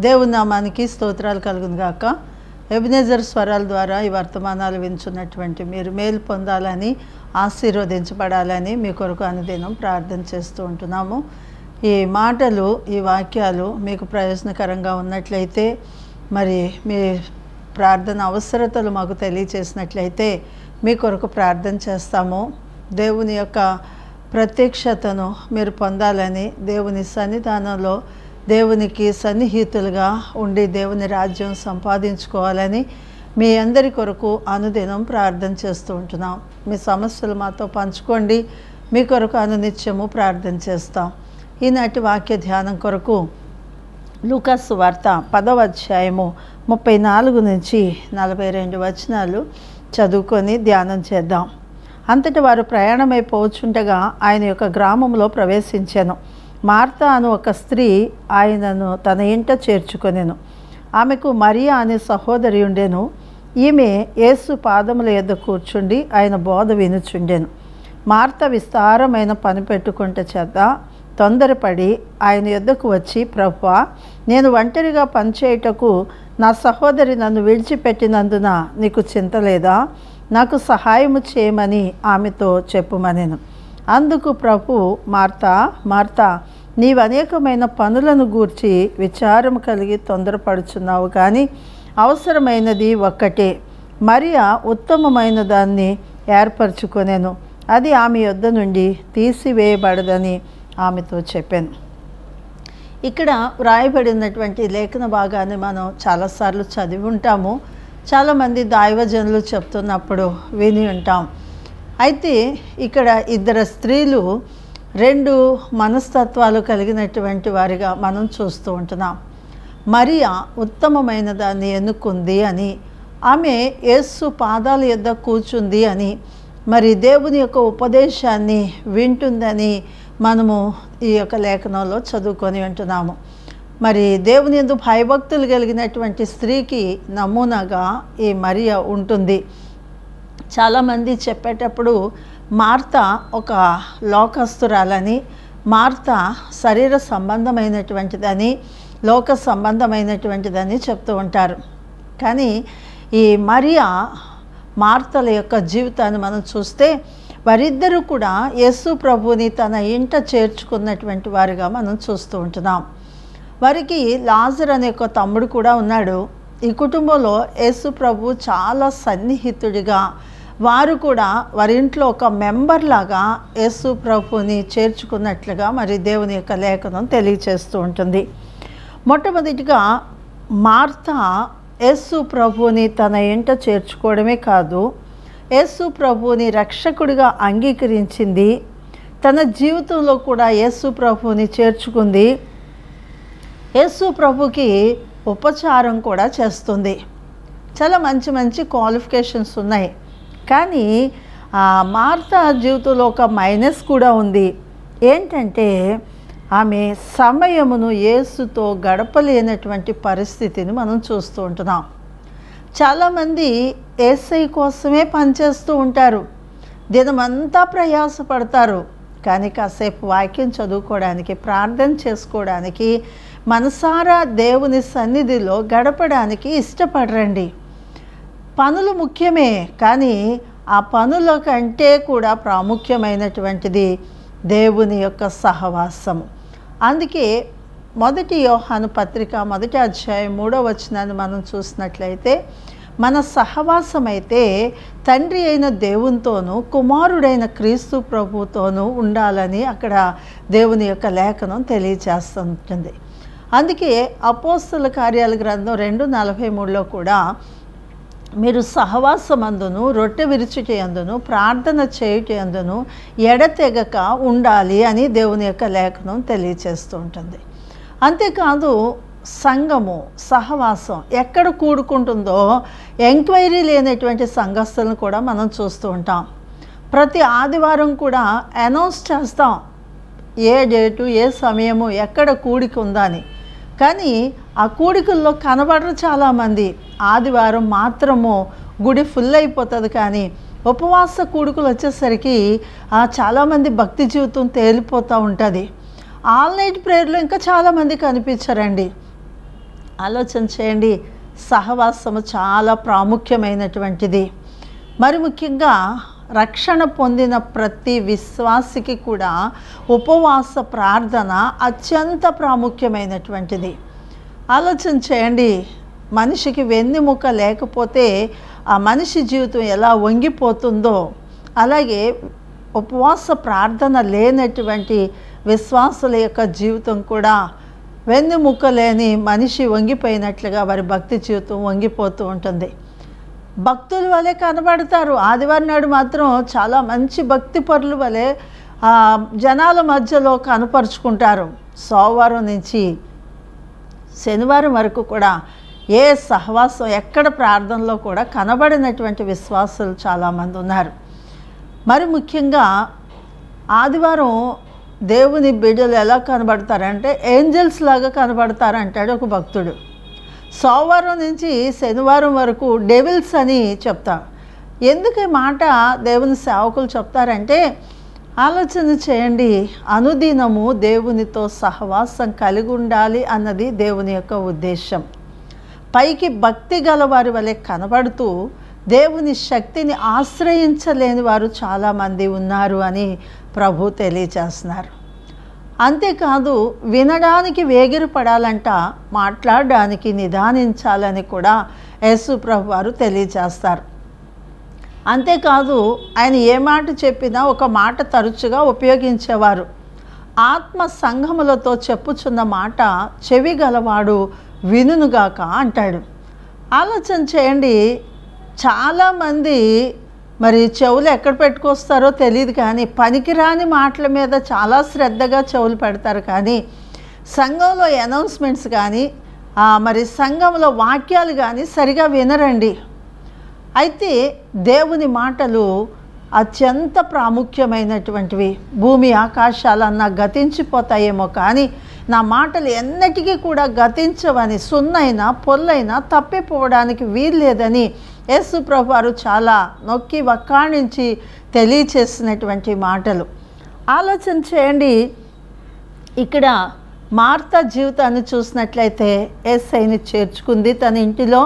దేవుని నామానికి స్తోత్రాలు కలుగును గాక ఎబినేజర్ స్వరాల ద్వారా ఈ వర్తమానాలు వించున్నటువంటి మీరు మేలు పొందాలని ఆశీర్వదించబడాలని మీ కొరకు అనుదినం ప్రార్థన చేస్తూ ఉంటున్నాము ఈ మాటలు ఈ వాక్యాలు మీకు ప్రయోజనకరంగా ఉన్నట్లయితే మరి మీ ప్రార్థన అవసరతలు మాకు తెలియచేసినట్లయితే మీ కొరకు ప్రార్థన చేస్తాము దేవుని యొక్క ప్రత్యక్షతను మీరు పొందాలని దేవుని సన్నిధానంలో దేవునికి సన్నిహితులుగా ఉండి దేవుని రాజ్యం సంపాదించుకోవాలని మీ అందరి కొరకు అనుదినం ప్రార్థన చేస్తూ ఉంటున్నాం మీ సమస్యలు మాతో పంచుకోండి మీ కొరకు అనునిత్యము ప్రార్థన చేస్తాం ఈనాటి వాక్య ధ్యానం కొరకు లూకాస్ వార్త పదవ అధ్యాయము ముప్పై నాలుగు నుంచి నలభై రెండు వచనాలు చదువుకొని ధ్యానం చేద్దాం అంతటి వారు ప్రయాణమైపోవచ్చుండగా ఆయన యొక్క గ్రామంలో ప్రవేశించాను మార్తా అను ఒక స్త్రీ ఆయనను తన ఇంట చేర్చుకొనెను ఆమెకు మరియా అనే సహోదరి ఉండెను ఈమె యేసు పాదముల యొద్ద కూర్చుండి ఆయన బోధ వినుచుండెను మార్త విస్తారమైన పని పెట్టుకుంటే చేత తొందరపడి ఆయన యొద్దకు వచ్చి ప్రభువా నేను ఒంటరిగా పనిచేయుటకు నా సహోదరి నన్ను విడిచిపెట్టినందున నీకు చింత లేదా నాకు సహాయము చేయమని ఆమెతో చెప్పుమనెను అందుకు ప్రభు మార్తా మార్తా నీవు అనేకమైన పనులను గూర్చి విచారం కలిగి తొందరపడుచున్నావు కానీ అవసరమైనది ఒక్కటే మరియా ఉత్తమమైన దాన్ని ఏర్పరచుకొనేను అది ఆమె యొద్ద నుండి తీసివేయబడదని ఆమెతో చెప్పాను ఇక్కడ వ్రాయబడినటువంటి లేఖన భాగాన్ని మనం చాలాసార్లు చదివి ఉంటాము చాలామంది దైవజనులు చెప్తున్నప్పుడు విని ఉంటాం అయితే ఇక్కడ ఇద్దరు స్త్రీలు రెండు మనస్తత్వాలు కలిగినటువంటి వారిగా మనం చూస్తూ ఉంటున్నాం మరియా ఉత్తమమైన దాన్ని ఎన్నుకుంది అని ఆమె యేసు పాదాల యొద్ద కూర్చుంది అని మరి దేవుని యొక్క ఉపదేశాన్ని వింటుందని మనము ఈ యొక్క లేఖనంలో చదువుకొని ఉంటున్నాము మరి దేవుని ఎందు భయభక్తులు కలిగినటువంటి స్త్రీకి నమూనాగా ఈ మరియ ఉంటుంది చాలామంది చెప్పేటప్పుడు మార్త ఒక లోకస్తురాలని మార్త శరీర సంబంధమైనటువంటిదని లోక సంబంధమైనటువంటిదని చెప్తూ ఉంటారు కానీ ఈ మరియా మార్తల యొక్క జీవితాన్ని మనం చూస్తే వారిద్దరూ కూడా యేసు ప్రభుని తన ఇంట చేర్చుకున్నటువంటి వారిగా మనం చూస్తూ ఉంటున్నాం వారికి లాజర్ అనే ఒక తమ్ముడు కూడా ఉన్నాడు ఈ కుటుంబంలో యేసు ప్రభు చాలా సన్నిహితుడిగా వారు కూడా వారి ఇంట్లో ఒక మెంబర్ లాగా యేసు ప్రభుని చేర్చుకున్నట్లుగా మరి దేవుని యొక్క లేఖనం తెలియచేస్తూ ఉంటుంది మొట్టమొదటిగా మార్త యేసు ప్రభుని తన ఇంట చేర్చుకోవడమే కాదు యేసు ప్రభుని రక్షకుడిగా అంగీకరించింది తన జీవితంలో కూడా యేసు ప్రభుని చేర్చుకుంది యేసు ప్రభుకి ఉపచారం కూడా చేస్తుంది చాలా మంచి మంచి క్వాలిఫికేషన్స్ ఉన్నాయి కానీ మార్త జీవితంలో ఒక మైనస్ కూడా ఉంది ఏంటంటే ఆమె సమయమును యేసుతో గడపలేనటువంటి పరిస్థితిని మనం చూస్తూ ఉంటున్నాం చాలామంది ఏసై కోసమే పనిచేస్తూ ఉంటారు దినమంతా ప్రయాసపడతారు కానీ కాసేపు వాక్యం చదువుకోవడానికి ప్రార్థన చేసుకోవడానికి మనసారా దేవుని సన్నిధిలో గడపడానికి ఇష్టపడరండి పనులు ముఖ్యమే కానీ ఆ పనుల కంటే కూడా ప్రాముఖ్యమైనటువంటిది దేవుని యొక్క సహవాసము అందుకే మొదటి యోహాను పత్రిక మొదటి అధ్యాయం మూడో వచనాన్ని మనం చూసినట్లయితే మన సహవాసం అయితే తండ్రి అయిన దేవునితోనూ కుమారుడైన క్రీస్తు ప్రభుతోనూ ఉండాలని అక్కడ దేవుని యొక్క లేఖనం తెలియచేస్తుంటుంది అందుకే అపోస్తుల కార్యాల గ్రంథం రెండు నలభై మూడులో కూడా మీరు సహవాసమందును రొట్టె విరుచుటయందును ప్రార్థన చేయుటయందును ఎడతెగక ఉండాలి అని దేవుని యొక్క లేఖనం తెలియచేస్తూ ఉంటుంది అంతేకాదు సంఘము సహవాసం ఎక్కడ కూడుకుంటుందో ఎంక్వైరీ లేనటువంటి సంఘస్థలను కూడా మనం చూస్తూ ఉంటాం ప్రతి ఆదివారం కూడా అనౌన్స్ చేస్తాం ఏ డేటు ఏ సమయము ఎక్కడ కూడిక ఉందని కానీ ఆ కూడికల్లో కనబడరు చాలామంది ఆదివారం మాత్రము గుడి ఫుల్ అయిపోతుంది కానీ ఉపవాస కూడుకులు వచ్చేసరికి చాలామంది భక్తి జీవితం తేలిపోతూ ఉంటుంది ఆల్ నైట్ ప్రేయర్లో ఇంకా చాలామంది కనిపించారండి ఆలోచన చేయండి సహవాసము చాలా ప్రాముఖ్యమైనటువంటిది మరి ముఖ్యంగా రక్షణ పొందిన ప్రతి విశ్వాసికి కూడా ఉపవాస ప్రార్థన అత్యంత ప్రాముఖ్యమైనటువంటిది ఆలోచన చేయండి మనిషికి వెన్నెముక లేకపోతే ఆ మనిషి జీవితం ఎలా వంగిపోతుందో అలాగే ఉపవాస ప్రార్థన లేనటువంటి విశ్వాసుల యొక్క జీవితం కూడా వెన్నెముక లేని మనిషి వంగిపోయినట్లుగా వారి భక్తి జీవితం వంగిపోతూ ఉంటుంది భక్తుల వలె కనబడతారు ఆదివారం నాడు మాత్రం చాలా మంచి భక్తి పరుల వలె ఆ, జనాల మధ్యలో కనపరుచుకుంటారు సోమవారం నుంచి శనివారం వరకు కూడా ఏ సహవాసం ఎక్కడ ప్రార్థనలో కూడా కనబడినటువంటి విశ్వాసులు చాలామంది ఉన్నారు మరి ముఖ్యంగా ఆదివారం దేవుని బిడ్డలు ఎలా కనబడతారంటే ఏంజల్స్ లాగా కనబడతారు అంటాడు ఒక భక్తుడు సోమవారం నుంచి శనివారం వరకు డెవిల్స్ అని చెప్తారు ఎందుకు ఈ మాట దేవుని సేవకులు చెప్తారంటే ఆలోచన చేయండి అనుదినము దేవునితో సహవాసం కలిగి ఉండాలి అన్నది దేవుని యొక్క ఉద్దేశం పైకి భక్తి గల వారి వలె కనబడుతూ దేవుని శక్తిని ఆశ్రయించలేని వారు చాలామంది ఉన్నారు అని ప్రభు తెలియచేస్తున్నారు అంతేకాదు వినడానికి వేగిరి పడాలంట మాట్లాడడానికి నిదానించాలని కూడా యేసు ప్రభు వారు తెలియచేస్తారు అంతేకాదు ఆయన ఏ మాట చెప్పినా ఒక మాట తరచుగా ఉపయోగించేవారు ఆత్మ సంఘములతో చెప్పుచున్న మాట చెవి గలవాడు వినుగాక అంటాడు ఆలోచన చేయండి చాలామంది మరి చెవులు ఎక్కడ పెట్టుకొస్తారో తెలియదు కానీ పనికిరాని మాటల మీద చాలా శ్రద్ధగా చెవులు పెడతారు కానీ సంఘంలో అనౌన్స్మెంట్స్ కానీ ఆ, మరి సంఘంలో వాక్యాలు కానీ సరిగా వినరండి అయితే దేవుని మాటలు అత్యంత ప్రాముఖ్యమైనటువంటివి భూమి ఆకాశాలన్నా గతించిపోతాయేమో కానీ నా మాటలు ఎన్నటికీ కూడా గతించవని సున్నైనా పొల్లైనా తప్పిపోవడానికి వీల్లేదని యేసు ప్రభు వారు చాలా నొక్కి వక్కాణించి తెలియచేసినటువంటి మాటలు ఆలోచన చేయండి ఇక్కడ మార్త జీవితాన్ని చూసినట్లయితే ఏసైని చేర్చుకుంది తన ఇంటిలో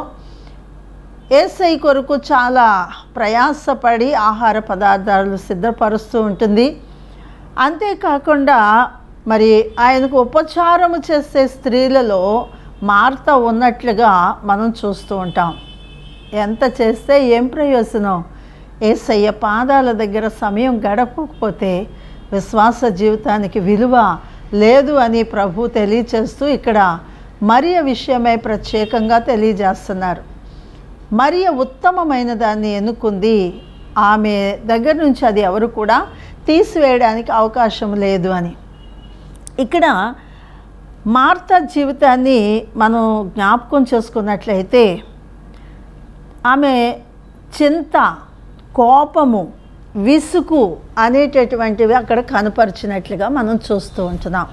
ఏసై కొరకు చాలా ప్రయాసపడి ఆహార పదార్థాలు సిద్ధపరుస్తూ ఉంటుంది అంతేకాకుండా మరి ఆయనకు ఉపచారము చేసే స్త్రీలలో మార్త ఉన్నట్లుగా మనం చూస్తూ ఉంటాం ఎంత చేస్తే ఏం ప్రయోజనం ఏసయ్య పాదాల దగ్గర సమయం గడపకపోతే విశ్వాస జీవితానికి విలువ లేదు అని ప్రభు తెలియచేస్తూ ఇక్కడ మరియ విషయమై ప్రత్యేకంగా తెలియజేస్తున్నారు మరియ ఉత్తమమైన దాన్ని ఎన్నుకుంది ఆమె దగ్గర నుంచి అది ఎవరు కూడా తీసివేయడానికి అవకాశం లేదు అని ఇక్కడ మార్త జీవితాన్ని మనం జ్ఞాపకం చేసుకున్నట్లయితే ఆమె చింత కోపము విసుగు అనేటటువంటివి అక్కడ కనపరిచినట్లుగా మనం చూస్తూ ఉంటున్నాం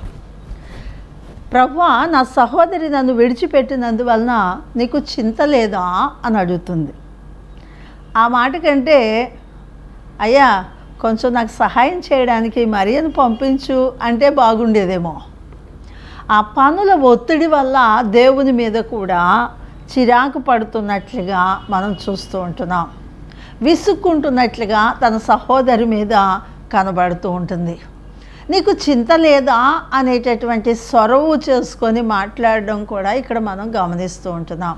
ప్రభా నా సహోదరి నన్ను విడిచిపెట్టినందువలన నీకు చింత లేదా అని అడుగుతుంది ఆ మాట కంటే అయ్యా కొంచెం నాకు సహాయం చేయడానికి మరియను పంపించు అంటే బాగుండేదేమో ఆ పనుల ఒత్తిడి వల్ల దేవుని మీద కూడా చిరాకు పడుతున్నట్లుగా మనం చూస్తూ ఉంటున్నాం విసుక్కుంటున్నట్లుగా తన సహోదరి మీద కనబడుతూ ఉంటుంది నీకు చింత లేదా అనేటటువంటి సొరవు చేసుకొని మాట్లాడడం కూడా ఇక్కడ మనం గమనిస్తూ ఉంటున్నాం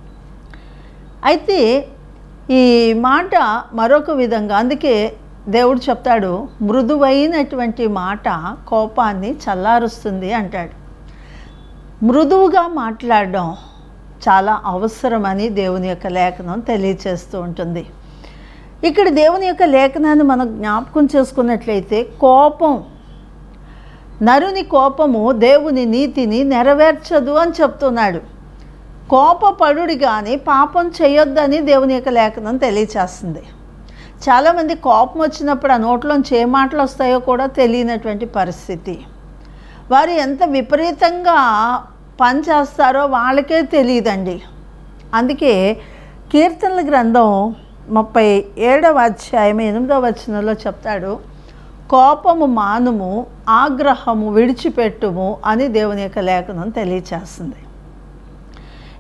అయితే ఈ మాట మరొక విధంగా అందుకే దేవుడు చెప్తాడు మృదువైనటువంటి మాట కోపాన్ని చల్లారుస్తుంది అంటాడు మృదువుగా మాట్లాడడం చాలా అవసరమని దేవుని యొక్క లేఖనం తెలియచేస్తూ ఉంటుంది ఇక్కడ దేవుని యొక్క లేఖనాన్ని మనం జ్ఞాపకం చేసుకున్నట్లయితే కోపం నరుని కోపము దేవుని నీతిని నెరవేర్చదు అని చెప్తున్నాడు కోపపడుడి కానీ పాపం చేయొద్దని దేవుని యొక్క లేఖనం తెలియచేస్తుంది చాలామంది కోపం వచ్చినప్పుడు ఆ నోట్లోంచి ఏ మాటలు వస్తాయో కూడా తెలియనటువంటి పరిస్థితి వారు ఎంత విపరీతంగా పని చేస్తారో వాళ్ళకే తెలియదండి అందుకే కీర్తనల గ్రంథం ముప్పై ఏడవ అధ్యాయం ఎనిమిదవ వచనంలో చెప్తాడు కోపము మానుము ఆగ్రహము విడిచిపెట్టుము అని దేవుని యొక్క లేఖనం తెలియచేస్తుంది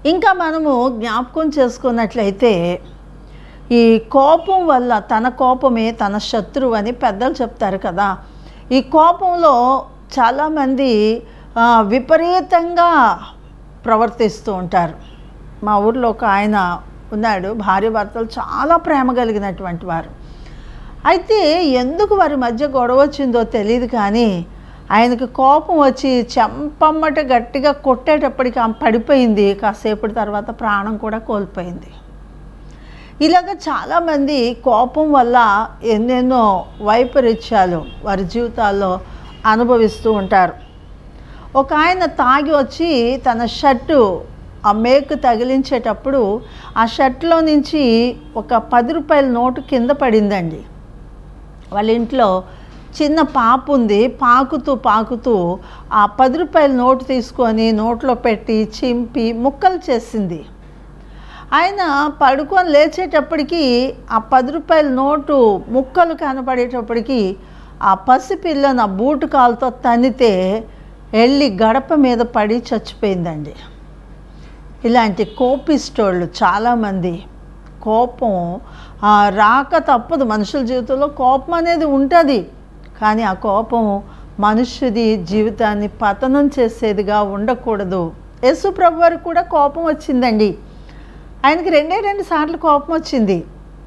ఇంకా మనము జ్ఞాపకం చేసుకున్నట్లయితే ఈ కోపం వల్ల తన కోపమే తన శత్రువు అని పెద్దలు చెప్తారు కదా ఈ కోపంలో చాలామంది ఆ, విపరీతంగా ప్రవర్తిస్తూ ఉంటారు మా ఊర్లో ఒక ఆయన ఉన్నాడు భార్య భర్తలు చాలా ప్రేమ కలిగినటువంటి వారు అయితే ఎందుకు వారి మధ్య గొడవ వచ్చిందో తెలియదు కానీ ఆయనకి కోపం వచ్చి చెంపమ్మట గట్టిగా కొట్టేటప్పటికి ఆమె పడిపోయింది కాసేపటి తర్వాత ప్రాణం కూడా కోల్పోయింది ఇలాగ చాలామంది కోపం వల్ల ఎన్నెన్నో వైపరీత్యాలు వారి జీవితాల్లో అనుభవిస్తూ ఉంటారు ఒక ఆయన తాగి వచ్చి తన షర్టు ఆ మేకు తగిలించేటప్పుడు ఆ షర్ట్లో నుంచి ఒక పది రూపాయల నోటు కింద పడిందండి వాళ్ళ ఇంట్లో చిన్న పాప ఉంది పాకుతూ పాకుతూ ఆ పది రూపాయల నోటు తీసుకొని నోట్లో పెట్టి చింపి ముక్కలు చేసింది ఆయన పడుకొని లేచేటప్పటికి ఆ పది రూపాయల నోటు ముక్కలు కనపడేటప్పటికి ఆ పసిపిల్ల నా బూటు కాలుతో తన్నితే వెళ్ళి గడప మీద పడి చచ్చిపోయిందండి ఇలాంటి కోపిస్టోళ్ళు చాలామంది కోపం ఆ, రాక తప్పదు మనుషుల జీవితంలో కోపం అనేది ఉంటుంది కానీ ఆ కోపం మనుష్యుది జీవితాన్ని పతనం చేసేదిగా ఉండకూడదు యేసు ప్రభు వారికి కూడా కోపం వచ్చిందండి ఆయనకి రెండే రెండు సార్లు కోపం వచ్చింది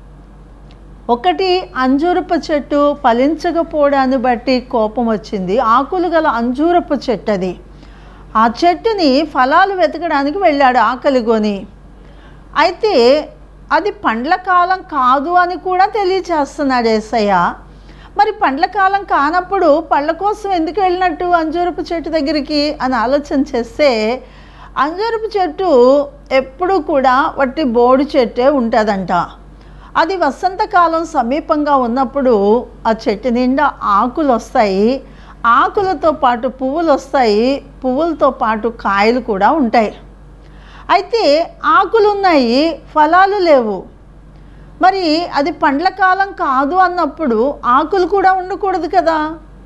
ఒకటి అంజూరపు చెట్టు ఫలించకపోవడాన్ని బట్టి కోపం వచ్చింది ఆకులు గల అంజూరపు చెట్టు అది ఆ చెట్టుని ఫలాలు వెతకడానికి వెళ్ళాడు ఆకలిగొని అయితే అది పండ్ల కాలం కాదు అని కూడా తెలియచేస్తున్నాడు ఏసయ్య మరి పండ్ల కాలం కానప్పుడు పళ్ళ కోసం ఎందుకు వెళ్ళినట్టు అంజూరపు చెట్టు దగ్గరికి అని ఆలోచన చేస్తే అంజూరపు చెట్టు ఎప్పుడూ కూడా వట్టి బోడి చెట్టే ఉంటుందంట అది వసంతకాలం సమీపంగా ఉన్నప్పుడు ఆ చెట్టు నిండా ఆకులు వస్తాయి ఆకులతో పాటు పువ్వులు వస్తాయి పువ్వులతో పాటు కాయలు కూడా ఉంటాయి అయితే ఆకులు ఉన్నాయి ఫలాలు లేవు మరి అది పండ్ల కాలం కాదు అన్నప్పుడు ఆకులు కూడా ఉండకూడదు కదా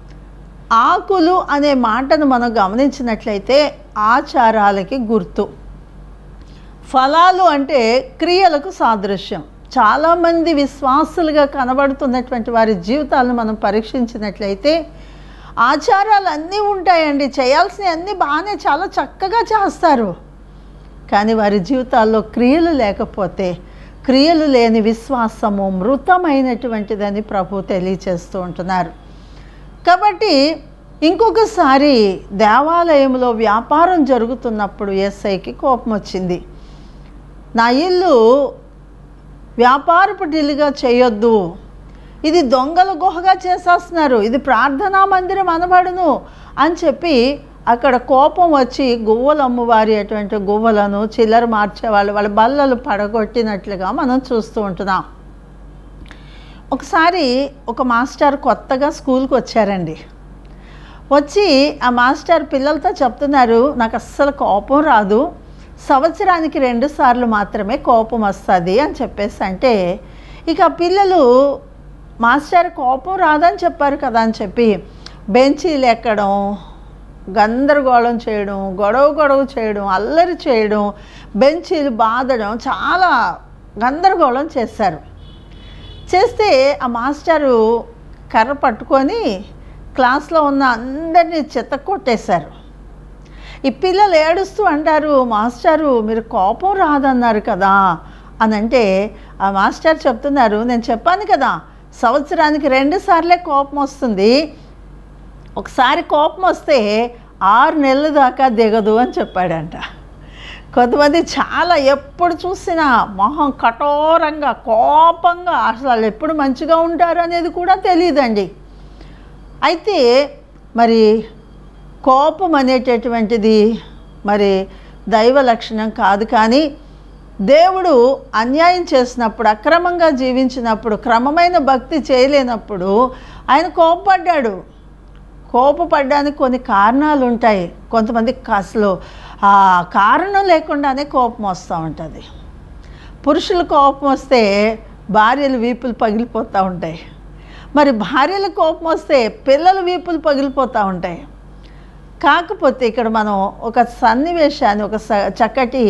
ఆకులు అనే మాటను మనం గమనించినట్లయితే ఆచారాలకి గుర్తు ఫలాలు అంటే క్రియలకు సాదృశ్యం చాలామంది విశ్వాసులుగా కనబడుతున్నటువంటి వారి జీవితాలను మనం పరీక్షించినట్లయితే ఆచారాలు అన్నీ ఉంటాయండి చేయాల్సినవి అన్నీ బాగానే చాలా చక్కగా చేస్తారు కానీ వారి జీవితాల్లో క్రియలు లేకపోతే క్రియలు లేని విశ్వాసము మృతమైనటువంటిదని ప్రభు తెలియచేస్తూ ఉంటున్నారు కాబట్టి ఇంకొకసారి దేవాలయంలో వ్యాపారం జరుగుతున్నప్పుడు ఎస్ఐకి కోపం వచ్చింది నా ఇల్లు వ్యాపారపు ఢిల్లీగా చేయొద్దు ఇది దొంగల గుహగా చేసేస్తున్నారు ఇది ప్రార్థనా మందిరం అనబడును అని చెప్పి అక్కడ కోపం వచ్చి గువ్వలు అమ్మవారి అటువంటి గువ్వలను చిల్లర మార్చేవాళ్ళు వాళ్ళ బల్లలు పడగొట్టినట్లుగా మనం చూస్తూ ఉంటున్నాం ఒకసారి ఒక మాస్టర్ కొత్తగా స్కూల్కి వచ్చారండి వచ్చి ఆ మాస్టర్ పిల్లలతో చెప్తున్నారు నాకు అస్సలు కోపం రాదు సంవత్సరానికి రెండు సార్లు మాత్రమే కోపం వస్తుంది అని చెప్పేసి అంటే ఇక ఆ పిల్లలు మాస్టర్ కోపం రాదని చెప్పారు కదా అని చెప్పి బెంచీలు ఎక్కడం గందరగోళం చేయడం గొడవ గొడవ చేయడం అల్లరి చేయడం బెంచీలు బాదడం చాలా గందరగోళం చేశారు చేస్తే ఆ మాస్టరు కర్ర పట్టుకొని క్లాస్లో ఉన్న అందరినీ చెత్త కొట్టేశారు ఈ పిల్లలు ఏడుస్తూ అంటారు మాస్టారు మీరు కోపం రాదన్నారు కదా అని అంటే ఆ మాస్టర్ చెప్తున్నారు నేను చెప్పాను కదా సంవత్సరానికి రెండు సార్లే కోపం వస్తుంది ఒకసారి కోపం వస్తే ఆరు నెలల దాకా దిగదు అని చెప్పాడంట కొంతమంది చాలా ఎప్పుడు చూసినా మొహం కఠోరంగా కోపంగా అసలు వాళ్ళు ఎప్పుడు మంచిగా ఉంటారు అనేది కూడా తెలియదండి అయితే మరి కోపం అనేటటువంటిది మరి దైవ లక్షణం కాదు కానీ దేవుడు అన్యాయం చేసినప్పుడు అక్రమంగా జీవించినప్పుడు క్రమమైన భక్తి చేయలేనప్పుడు ఆయన కోపపడ్డాడు కోపపడడానికి కొన్ని కారణాలు ఉంటాయి కొంతమందికి అసలు ఆ కారణం లేకుండానే కోపం వస్తూ ఉంటుంది పురుషుల కోపం వస్తే భార్యలు వీపులు పగిలిపోతూ ఉంటాయి మరి భార్యల కోపం వస్తే పిల్లల వీపులు పగిలిపోతూ ఉంటాయి కాకపోతే ఇక్కడ మనం ఒక సన్నివేశాన్ని ఒక స- చక్కటి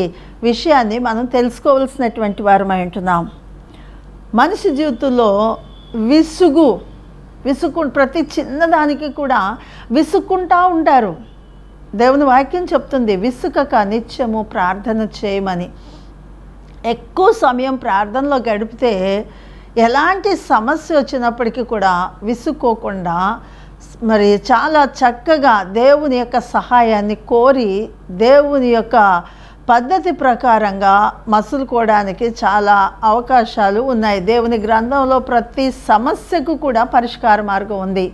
విషయాన్ని మనం తెలుసుకోవాల్సినటువంటి వారమై ఉంటున్నాం మనిషి జీవితంలో విసుగు విసుగు ప్రతి చిన్నదానికి కూడా విసుక్కుంటా ఉంటారు దేవుని వాక్యం చెప్తుంది విసుకక నిత్యము ప్రార్థన చేయమని ఎక్కువ సమయం ప్రార్థనలో గడిపితే ఎలాంటి సమస్య వచ్చినప్పటికీ కూడా విసుక్కోకుండా మరి చాలా చక్కగా దేవుని యొక్క సహాయాన్ని కోరి దేవుని యొక్క పద్ధతి ప్రకారంగా మసులుకోవడానికి చాలా అవకాశాలు ఉన్నాయి దేవుని గ్రంథంలో ప్రతి సమస్యకు కూడా పరిష్కార మార్గం ఉంది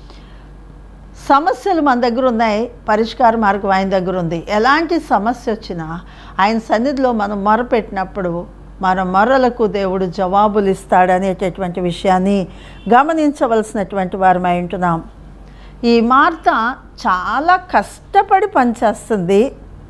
సమస్యలు మన దగ్గర ఉన్నాయి పరిష్కార మార్గం ఆయన దగ్గర ఉంది ఎలాంటి సమస్య వచ్చినా ఆయన సన్నిధిలో మనం మొరపెట్టినప్పుడు మన మొరలకు దేవుడు జవాబులు ఇస్తాడనేటటువంటి విషయాన్ని గమనించవలసినటువంటి వారమై ఉంటున్నాం ఈ మార్త చాలా కష్టపడి పనిచేస్తుంది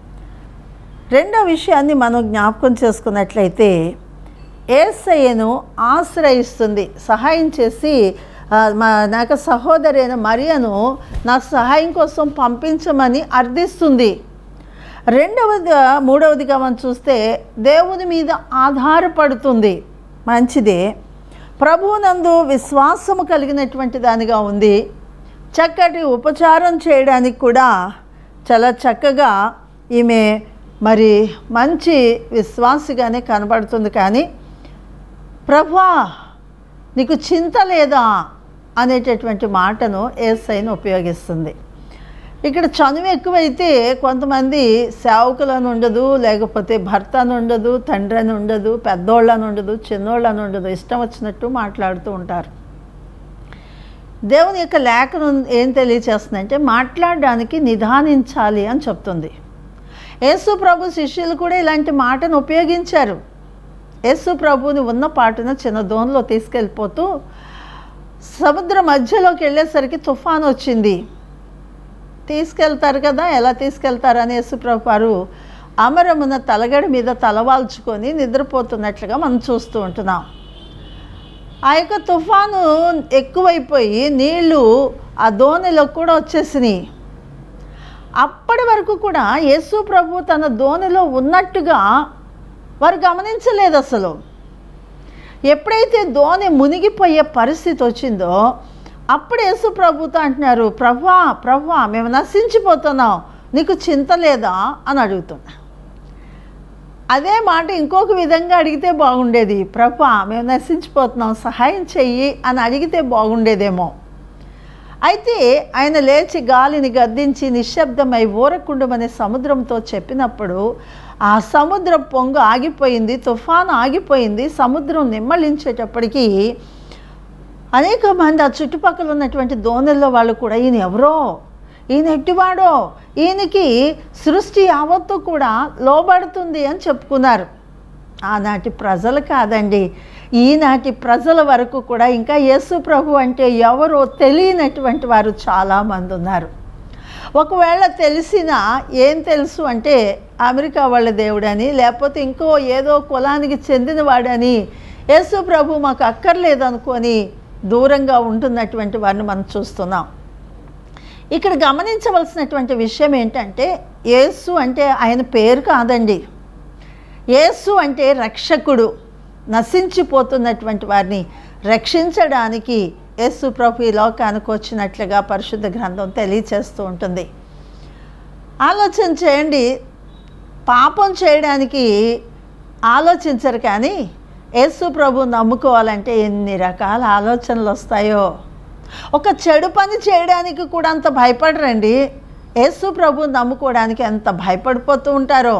రెండో విషయాన్ని మనం జ్ఞాపకం చేసుకున్నట్లయితే ఏసయ్యను ఆశ్రయిస్తుంది సహాయం చేసి ఆ, మా నాకు సహోదరి అయిన మరియను నాకు సహాయం కోసం పంపించమని అర్థిస్తుంది రెండవది మూడవదిగా మనం చూస్తే దేవుని మీద ఆధారపడుతుంది మంచిదే ప్రభువునందు విశ్వాసము కలిగినటువంటి దానిగా ఉంది చక్కటి ఉపచారం చేయడానికి కూడా చాలా చక్కగా ఈమె మరి మంచి విశ్వాసిగానే కనబడుతుంది కానీ ప్రభా నీకు చింత లేదా అనేటటువంటి మాటను ఏసైను ఉపయోగిస్తుంది ఇక్కడ చనువు ఎక్కువైతే కొంతమంది సేవకులను ఉండదు లేకపోతే భర్త అని ఉండదు తండ్రి అని ఉండదు పెద్దోళ్ళని ఉండదు చిన్నోళ్ళని ఉండదు ఇష్టం వచ్చినట్టు మాట్లాడుతూ ఉంటారు దేవుని యొక్క లేఖను ఏం తెలియచేస్తుందంటే మాట్లాడడానికి నిదానించాలి అని చెప్తుంది యేసు ప్రభు శిష్యులు కూడా ఇలాంటి మాటను ఉపయోగించారు యేసు ప్రభుని ఉన్న పాటున చిన్న దోణిలో తీసుకెళ్ళిపోతూ సముద్ర మధ్యలోకి వెళ్ళేసరికి తుఫాన్ వచ్చింది తీసుకెళ్తారు కదా ఎలా తీసుకెళ్తారని యేసుప్రభు వారు అమరమున తలగడి మీద తలవాల్చుకొని నిద్రపోతున్నట్లుగా మనం చూస్తూ ఉంటున్నాం ఆ యొక్క తుఫాను ఎక్కువైపోయి నీళ్లు ఆ దోణిలో కూడా వచ్చేసినాయి అప్పటి వరకు కూడా యేసు ప్రభు తన దోణిలో ఉన్నట్టుగా వారు గమనించలేదు అసలు ఎప్పుడైతే దోణి మునిగిపోయే పరిస్థితి వచ్చిందో అప్పుడు యేసు ప్రభుతో అంటున్నారు ప్రభా ప్రభా మేము నశించిపోతున్నాం నీకు చింత లేదా అని అడుగుతున్నా అదే మాట ఇంకొక విధంగా అడిగితే బాగుండేది ప్రభా మేము నశించిపోతున్నాం సహాయం చెయ్యి అని అడిగితే బాగుండేదేమో అయితే ఆయన లేచి గాలిని గద్దించి నిశ్శబ్దమై ఊరకుండమనే సముద్రంతో చెప్పినప్పుడు ఆ సముద్ర పొంగు ఆగిపోయింది తుఫాను ఆగిపోయింది సముద్రం నిమ్మలించేటప్పటికీ అనేక మంది ఆ చుట్టుపక్కల ఉన్నటువంటి దోణెల్లో వాళ్ళు కూడా ఈయన ఎవరో ఈయన ఎట్టివాడో ఈయనకి సృష్టి యావత్తు కూడా లోబడుతుంది అని చెప్పుకున్నారు ఆనాటి ప్రజలు కాదండి ఈనాటి ప్రజల వరకు కూడా ఇంకా యేసు ప్రభు అంటే ఎవరో తెలియనటువంటి వారు చాలామంది ఉన్నారు ఒకవేళ తెలిసినా ఏం తెలుసు అంటే అమెరికా వాళ్ళ దేవుడని లేకపోతే ఇంకో ఏదో కులానికి చెందినవాడని యేసు ప్రభు మాకు అక్కర్లేదు అనుకొని దూరంగా ఉంటున్నటువంటి వారిని మనం చూస్తున్నాం ఇక్కడ గమనించవలసినటువంటి విషయం ఏంటంటే యేసు అంటే ఆయన పేరు కాదండి యేసు అంటే రక్షకుడు నశించిపోతున్నటువంటి వారిని రక్షించడానికి యేసు ప్రభు ఈ లోకానికి వచ్చినట్లుగా పరిశుద్ధ గ్రంథం తెలియచేస్తూ ఉంటుంది ఆలోచన చేయండి పాపం చేయడానికి ఆలోచించరు కానీ యేసు ప్రభు నమ్ముకోవాలంటే ఎన్ని రకాల ఆలోచనలు వస్తాయో ఒక చెడు పని చేయడానికి కూడా అంత భయపడరండి యేసు ప్రభు నమ్ముకోవడానికి ఎంత భయపడిపోతూ ఉంటారో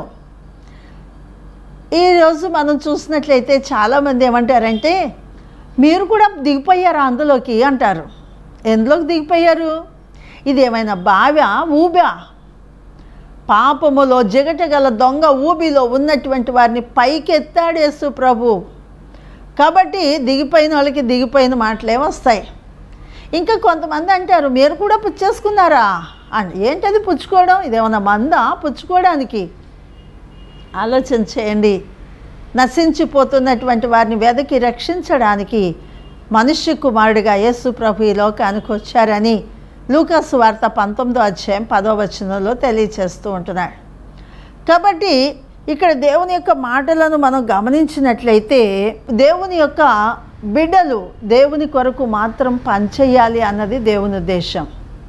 ఈరోజు మనం చూసినట్లయితే చాలామంది ఏమంటారంటే మీరు కూడా దిగిపోయారా అందులోకి అంటారు ఎందులోకి దిగిపోయారు ఇది ఏమైనా బావ్యా ఊబా పాపములో జిగటగల దొంగ ఊబిలో ఉన్నటువంటి వారిని పైకెత్తాడు యేసు ప్రభు కాబట్టి దిగిపోయిన వాళ్ళకి దిగిపోయిన మాటలే వస్తాయి ఇంకా కొంతమంది అంటారు మీరు కూడా పుచ్చేసుకున్నారా అని ఏంటది పుచ్చుకోవడం ఇదేమన్నా మందా పుచ్చుకోవడానికి ఆలోచన చేయండి నశించిపోతున్నటువంటి వారిని వెదకి రక్షించడానికి మనుష్య కుమారుడిగా యేసు ప్రభు ఈ లోకానికి వచ్చారని లూకాసు వార్త పంతొమ్మిదో అధ్యాయం పదో వచనంలో తెలియచేస్తూ ఉంటున్నాడు కాబట్టి ఇక్కడ దేవుని యొక్క మాటలను మనం గమనించినట్లయితే దేవుని యొక్క బిడ్డలు దేవుని కొరకు మాత్రం పనిచేయాలి అన్నది దేవుని ఉద్దేశం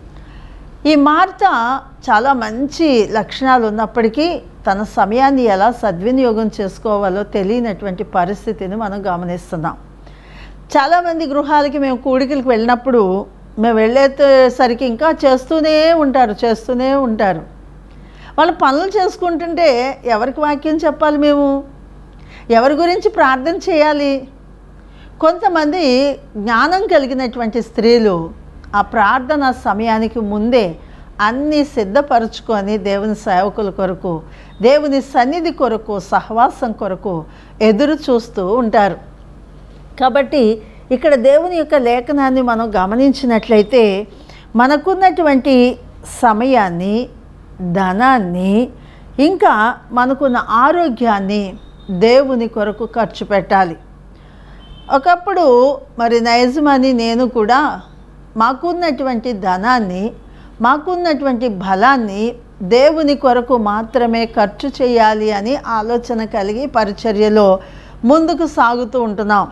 ఈ మార్త చాలా మంచి లక్షణాలు ఉన్నప్పటికీ తన సమయాన్ని ఎలా సద్వినియోగం చేసుకోవాలో తెలియనటువంటి పరిస్థితిని మనం గమనిస్తున్నాం చాలామంది గృహాలకి మేము కూడికలకు వెళ్ళినప్పుడు మేము వెళ్ళేసరికి ఇంకా చేస్తూనే ఉంటారు చేస్తూనే ఉంటారు వాళ్ళు పనులు చేసుకుంటుంటే ఎవరికి వాక్యం చెప్పాలి మేము ఎవరి గురించి ప్రార్థన చేయాలి కొంతమంది జ్ఞానం కలిగినటువంటి స్త్రీలు ఆ ప్రార్థన సమయానికి ముందే అన్నీ సిద్ధపరచుకొని దేవుని సేవకుల కొరకు దేవుని సన్నిధి కొరకు సహవాసం కొరకు ఎదురు చూస్తూ ఉంటారు కాబట్టి ఇక్కడ దేవుని యొక్క లేఖనాన్ని మనం గమనించినట్లయితే మనకున్నటువంటి సమయాన్ని ధనాన్ని ఇంకా మనకున్న ఆరోగ్యాన్ని దేవుని కొరకు ఖర్చు పెట్టాలి ఒకప్పుడు మరి నైజమని నేను కూడా మాకున్నటువంటి ధనాన్ని మాకున్నటువంటి బలాన్ని దేవుని కొరకు మాత్రమే ఖర్చు చేయాలి అని ఆలోచన కలిగి పరిచర్యలో ముందుకు సాగుతూ ఉంటున్నాం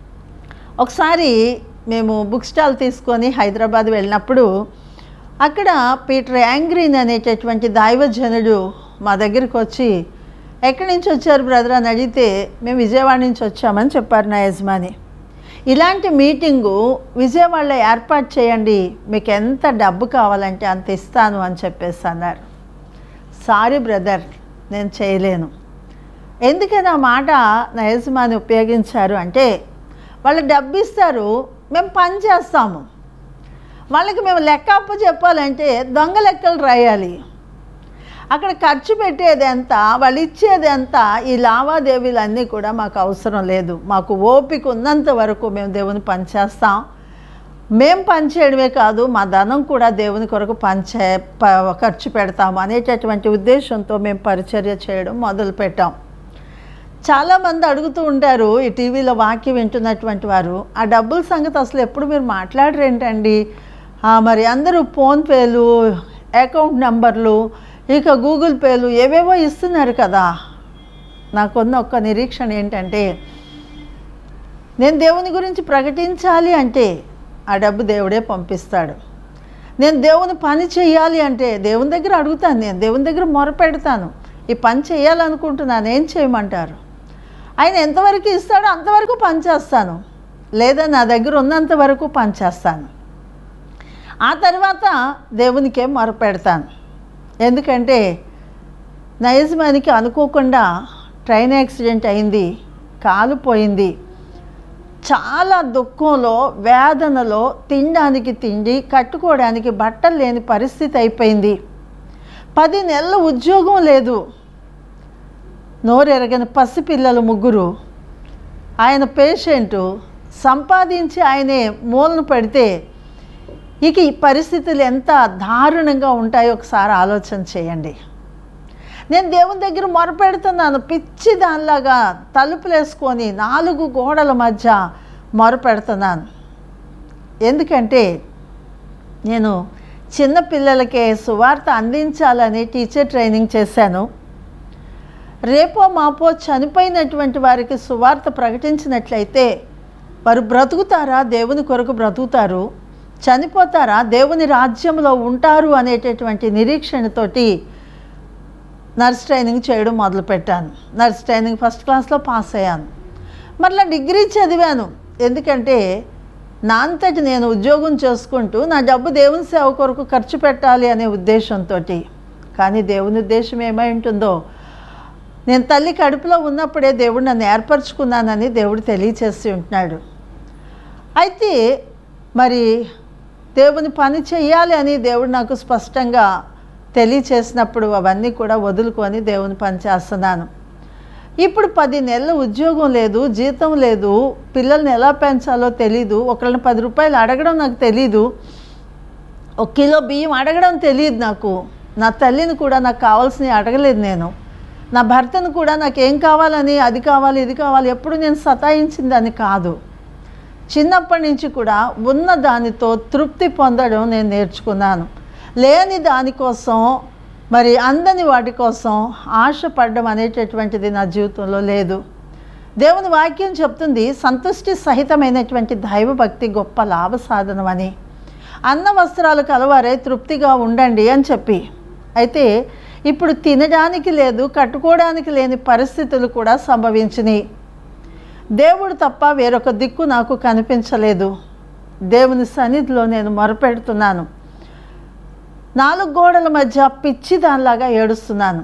ఒకసారి మేము బుక్ స్టాల్ తీసుకొని హైదరాబాద్ వెళ్ళినప్పుడు అక్కడ పీటర్ యాంగ్రీన్ అనేటటువంటి దైవజనుడు మా దగ్గరికి వచ్చి ఎక్కడి నుంచి వచ్చారు బ్రదర్ అని అడిగితే మేము విజయవాడ నుంచి వచ్చామని చెప్పారు నా యజమాని ఇలాంటి మీటింగు విజయవాడలో ఏర్పాటు చేయండి మీకు ఎంత డబ్బు కావాలంటే అంత ఇస్తాను అని చెప్పేసి అన్నారు సారీ బ్రదర్ నేను చేయలేను ఎందుకని ఆ మాట నా యజమాని ఉపయోగించారు అంటే వాళ్ళు డబ్బు ఇస్తారు మేము పని చేస్తాము వాళ్ళకి మేము లెక్క అప్పు చెప్పాలంటే దొంగ లెక్కలు రాయాలి అక్కడ ఖర్చు పెట్టేది ఎంత వాళ్ళు ఇచ్చేది ఎంత ఈ లావాదేవీలన్నీ కూడా మాకు అవసరం లేదు మాకు ఓపిక ఉన్నంత వరకు మేము దేవుని పని చేస్తాం మేము పని చేయడమే కాదు మా ధనం కూడా దేవుని కొరకు పంచే ప ఖర్చు పెడతాము అనేటటువంటి ఉద్దేశంతో మేము పరిచర్య చేయడం మొదలుపెట్టాం చాలామంది అడుగుతూ ఉంటారు ఈ టీవీలో వాక్యం వింటున్నటువంటి వారు ఆ డబ్బుల సంగతి అసలు ఎప్పుడు మీరు మాట్లాడరేంటండి ఆ, మరి అందరూ ఫోన్పేలు అకౌంట్ నెంబర్లు ఇక గూగుల్ పేలు ఏవేవో ఇస్తున్నారు కదా నాకున్న ఒక్క నిరీక్షణ ఏంటంటే నేను దేవుని గురించి ప్రకటించాలి అంటే ఆ డబ్బు దేవుడే పంపిస్తాడు నేను దేవుని పని చేయాలి అంటే దేవుని దగ్గర అడుగుతాను నేను దేవుని దగ్గర మొరపెడతాను ఈ పని చేయాలనుకుంటున్నాను ఏం చేయమంటారు ఆయన ఎంతవరకు ఇస్తాడో అంతవరకు పని చేస్తాను లేదా నా దగ్గర ఉన్నంత వరకు పని చేస్తాను ఆ తర్వాత దేవునికే మొరపెడతాను ఎందుకంటే నా యజమానికి అనుకోకుండా ట్రైన్ యాక్సిడెంట్ అయింది కాలు పోయింది చాలా దుఃఖంలో వేదనలో తినడానికి తిండి కట్టుకోవడానికి బట్టలు లేని పరిస్థితి అయిపోయింది పది నెలల ఉద్యోగం లేదు నోరెరగని పసిపిల్లలు ముగ్గురు ఆయన పేషెంటు సంపాదించి ఆయనే మూలను పెడితే ఇక ఈ పరిస్థితులు ఎంత దారుణంగా ఉంటాయో ఒకసారి ఆలోచన చేయండి నేను దేవుని దగ్గర మొరపెడుతున్నాను పిచ్చి దానిలాగా తలుపులు వేసుకొని నాలుగు గోడల మధ్య మొరపెడుతున్నాను ఎందుకంటే నేను చిన్న పిల్లలకే సువార్త అందించాలని టీచర్ ట్రైనింగ్ చేశాను రేపో మాపో చనిపోయినటువంటి వారికి సువార్త ప్రకటించినట్లయితే వారు బ్రతుకుతారా దేవుని కొరకు బ్రతుకుతారు చనిపోతారా దేవుని రాజ్యంలో ఉంటారు అనేటటువంటి నిరీక్షణతోటి నర్స్ ట్రైనింగ్ చేయడం మొదలుపెట్టాను నర్స్ ట్రైనింగ్ ఫస్ట్ క్లాస్లో పాస్ అయ్యాను మరలా డిగ్రీ చదివాను ఎందుకంటే నా అంతటి నేను ఉద్యోగం చేసుకుంటూ నా డబ్బు దేవుని సేవ కొరకు ఖర్చు పెట్టాలి అనే ఉద్దేశంతో కానీ దేవుని ఉద్దేశం ఏమై ఉంటుందో నేను తల్లి కడుపులో ఉన్నప్పుడే దేవుడు నన్ను ఏర్పరచుకున్నానని దేవుడు తెలియచేసి ఉంటున్నాడు అయితే మరి దేవుని పని చేయాలి అని దేవుడు నాకు స్పష్టంగా తెలియచేసినప్పుడు అవన్నీ కూడా వదులుకొని దేవుని పని చేస్తున్నాను ఇప్పుడు పది నెలలు ఉద్యోగం లేదు జీతం లేదు పిల్లల్ని ఎలా పెంచాలో తెలీదు ఒకళ్ళని పది రూపాయలు అడగడం నాకు తెలీదు ఒక కిలో బియ్యం అడగడం తెలియదు నాకు నా తల్లిని కూడా నాకు కావాల్సినవి అడగలేదు నేను నా భర్తను కూడా నాకు ఏం కావాలని అది కావాలి ఇది కావాలి ఎప్పుడు నేను సతాయించిందని కాదు చిన్నప్పటి నుంచి కూడా ఉన్న దానితో తృప్తి పొందడం నేను నేర్చుకున్నాను లేని దానికోసం మరి అందని వాటి కోసం ఆశపడడం అనేటటువంటిది నా జీవితంలో లేదు దేవుని వాక్యం చెప్తుంది సంతుష్టి సహితమైనటువంటి దైవభక్తి గొప్ప లాభ సాధనం అని అన్న వస్త్రాలు కలవారే తృప్తిగా ఉండండి అని చెప్పి అయితే ఇప్పుడు తినడానికి లేదు కట్టుకోవడానికి లేని పరిస్థితులు కూడా సంభవించినాయి దేవుడు తప్ప వేరొక దిక్కు నాకు కనిపించలేదు దేవుని సన్నిధిలో నేను మొరపెడుతున్నాను నాలుగు గోడల మధ్య పిచ్చి దానిలాగా ఏడుస్తున్నాను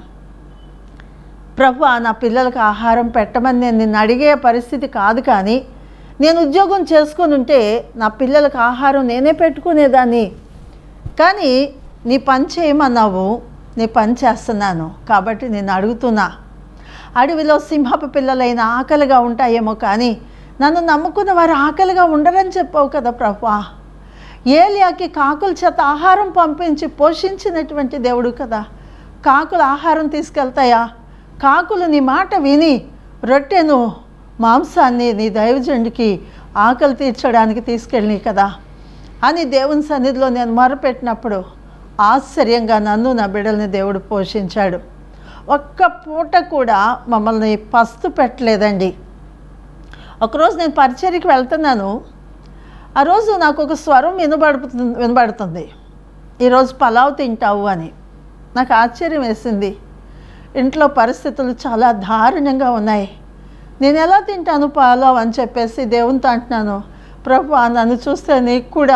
ప్రభు నా పిల్లలకు ఆహారం పెట్టమని నేను నిన్ను అడిగే పరిస్థితి కాదు కానీ నేను ఉద్యోగం చేసుకొని ఉంటే నా పిల్లలకు ఆహారం నేనే పెట్టుకునేదాన్ని కానీ నీ పని చేయమన్నావు నీ పని చేస్తున్నాను కాబట్టి నేను అడుగుతున్నా అడవిలో సింహపు పిల్లలైన ఆకలిగా ఉంటాయేమో కానీ నన్ను నమ్ముకున్న వారు ఆకలిగా ఉండరని చెప్పావు కదా ప్రభా ఏలియాకి కాకుల చేత ఆహారం పంపించి పోషించినటువంటి దేవుడు కదా కాకులు ఆహారం తీసుకెళ్తాయా కాకులు నీ మాట విని రొట్టెను మాంసాన్ని నీ దైవజండికి ఆకలి తీర్చడానికి తీసుకెళ్ళి కదా అని దేవుని సన్నిధిలో నేను మొరపెట్టినప్పుడు ఆశ్చర్యంగా నన్ను నా బిడ్డల్ని దేవుడు పోషించాడు ఒక్క పూట కూడా మమ్మల్ని పస్తు పెట్టలేదండి ఒకరోజు నేను పరిచర్యకి వెళ్తున్నాను ఆ రోజు నాకు ఒక స్వరం వినబడుతుంది వినబడుతుంది ఈరోజు పలావ్ తింటావు అని నాకు ఆశ్చర్యం వేసింది ఇంట్లో పరిస్థితులు చాలా దారుణంగా ఉన్నాయి నేను ఎలా తింటాను పలావ్ అని చెప్పేసి దేవునితో అంటున్నాను ప్రభు నన్ను చూస్తే నీకు కూడా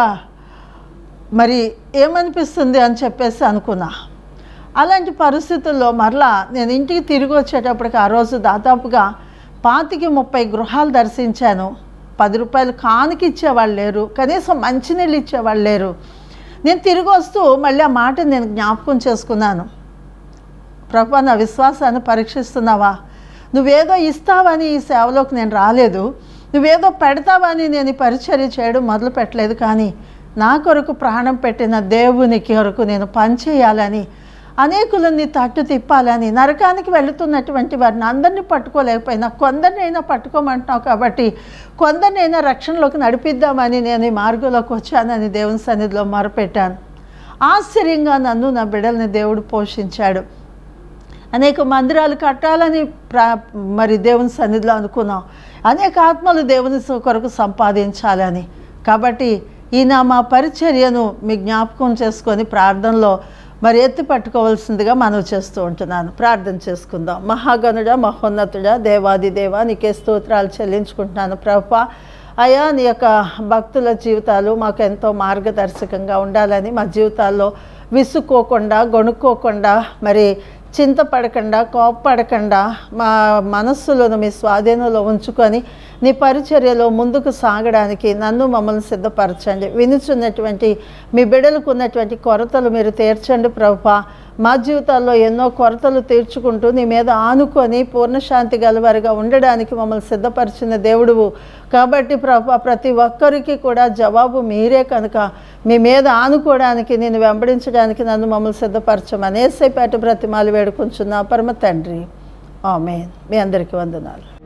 మరి ఏమనిపిస్తుంది అని చెప్పేసి అనుకున్నా అలాంటి పరిస్థితుల్లో మరలా నేను ఇంటికి తిరిగి వచ్చేటప్పటికి ఆ రోజు దాదాపుగా పాతికి ముప్పై గృహాలు దర్శించాను పది రూపాయలు కానుక ఇచ్చేవాళ్ళు లేరు కనీసం మంచినీళ్ళు ఇచ్చేవాళ్ళు లేరు నేను తిరిగి వస్తూ మళ్ళీ ఆ మాట నేను జ్ఞాపకం చేసుకున్నాను ప్రభు నా విశ్వాసాన్ని పరీక్షిస్తున్నావా నువ్వేదో ఇస్తావని ఈ సేవలోకి నేను రాలేదు నువ్వేదో పెడతావని నేను ఈ పరిచర్య చేయడం మొదలు పెట్టలేదు కానీ నా కొరకు ప్రాణం పెట్టిన దేవునికి కొరకు నేను పనిచేయాలని అనేకులని తట్టు తిప్పాలని నరకానికి వెళుతున్నటువంటి వారిని అందరినీ పట్టుకోలేకపోయినా కొందరినైనా పట్టుకోమంటున్నావు కాబట్టి కొందరినైనా రక్షణలోకి నడిపిద్దామని నేను ఈ మార్గంలోకి వచ్చానని దేవుని సన్నిధిలో మొరపెట్టాను ఆశ్చర్యంగా నన్ను నా బిడ్డల్ని దేవుడు పోషించాడు అనేక మందిరాలు కట్టాలని ప్రా మరి దేవుని సన్నిధిలో అనుకున్నాం అనేక ఆత్మలు దేవుని సు- కొరకు సంపాదించాలని కాబట్టి ఈయన మా పరిచర్యను మీ జ్ఞాపకం చేసుకొని ప్రార్థనలో మరి ఎత్తి పట్టుకోవాల్సిందిగా మనవి చేస్తూ ఉంటున్నాను ప్రార్థన చేసుకుందాం మహాగణుడ మహోన్నతుడ దేవాది దేవా నీకే స్తోత్రాలు చెల్లించుకుంటున్నాను ప్రభా అయా నీ యొక్క భక్తుల జీవితాలు మాకు ఎంతో మార్గదర్శకంగా ఉండాలని మా జీవితాల్లో విసుక్కోకుండా గొణుక్కోకుండా మరి చింతపడకుండా కోప్పడకుండా మా మనస్సులను మీ స్వాధీనంలో ఉంచుకొని నీ పరిచర్యలో ముందుకు సాగడానికి నన్ను మమ్మల్ని సిద్ధపరచండి వినుచున్నటువంటి మీ బిడ్డలకు ఉన్నటువంటి కొరతలు మీరు తీర్చండి ప్రభా మా జీవితాల్లో ఎన్నో కొరతలు తీర్చుకుంటూ నీ మీద ఆనుకొని పూర్ణశాంతి గలవారిగా ఉండడానికి మమ్మల్ని సిద్ధపరిచిన దేవుడువు కాబట్టి ప్రభా ప్రతి ఒక్కరికి కూడా జవాబు మీరే కనుక మీ మీద ఆనుకోవడానికి నేను వెంబడించడానికి నన్ను మమ్మల్ని సిద్ధపరచమని ఏసైపేట బ్రతిమాలు వేడుకుంటున్నా పరమ తండ్రి ఆమెన్ మీ అందరికీ వందనాలు